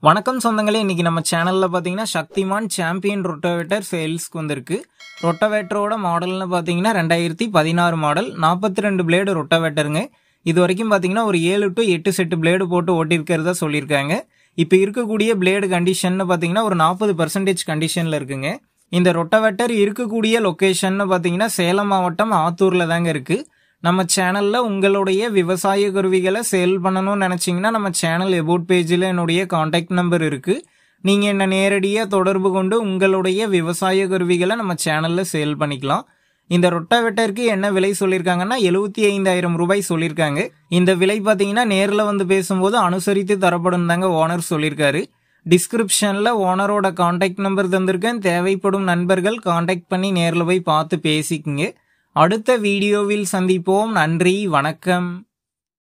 வணக்கம் சொந்தங்களே இன்னைக்கு நம்ம சேனல்ல பாத்தீங்கன்னா சக்திமான் சாம்பியன் ரொட்டோவேட்டர் சேல்ஸ்க்கு வந்திருக்கு ரொட்டோவேட்டரோட மாடல்னு பாத்தீங்கன்னா ரெண்டாயிரத்தி பதினாறு மாடல் நாற்பத்தி ரெண்டு பிளேடு ரொட்டோவேட்டருங்க இது வரைக்கும் பாத்தீங்கன்னா ஒரு ஏழு டு எட்டு செட்டு பிளேடு போட்டு ஓட்டியிருக்கிறதா சொல்லியிருக்காங்க இப்போ இருக்கக்கூடிய பிளேடு கண்டிஷன்னு பாத்தீங்கன்னா ஒரு நாற்பது பர்சன்டேஜ் கண்டிஷன்ல இருக்குங்க இந்த ரொட்டோவேட்டர் இருக்கக்கூடிய லொக்கேஷன்னு பாத்தீங்கன்னா சேலம் மாவட்டம் ஆத்தூர்ல தாங்க இருக்கு நம்ம சேனல்ல உங்களுடைய விவசாய கருவிகளை சேல் பண்ணணும்னு நினைச்சீங்கன்னா நம்ம சேனல் எபோட் பேஜில் என்னுடைய காண்டாக்ட் நம்பர் இருக்கு நீங்க என்ன நேரடியாக தொடர்பு கொண்டு உங்களுடைய விவசாய கருவிகளை நம்ம சேனல்ல சேல் பண்ணிக்கலாம் இந்த ரொட்டாவேட்டருக்கு என்ன விலை சொல்லியிருக்காங்கன்னா எழுபத்தி ஐந்தாயிரம் ரூபாய் சொல்லியிருக்காங்க இந்த விலை பார்த்தீங்கன்னா நேரில் வந்து பேசும்போது அனுசரித்து தரப்படும் தாங்க ஓனர் சொல்லியிருக்காரு டிஸ்கிரிப்ஷனில் ஓனரோட காண்டாக்ட் நம்பர் தந்திருக்கேன் தேவைப்படும் நண்பர்கள் காண்டாக்ட் பண்ணி நேரில் போய் பார்த்து பேசிக்குங்க அடுத்த வீடியோவில் சந்திப்போம் நன்றி வணக்கம்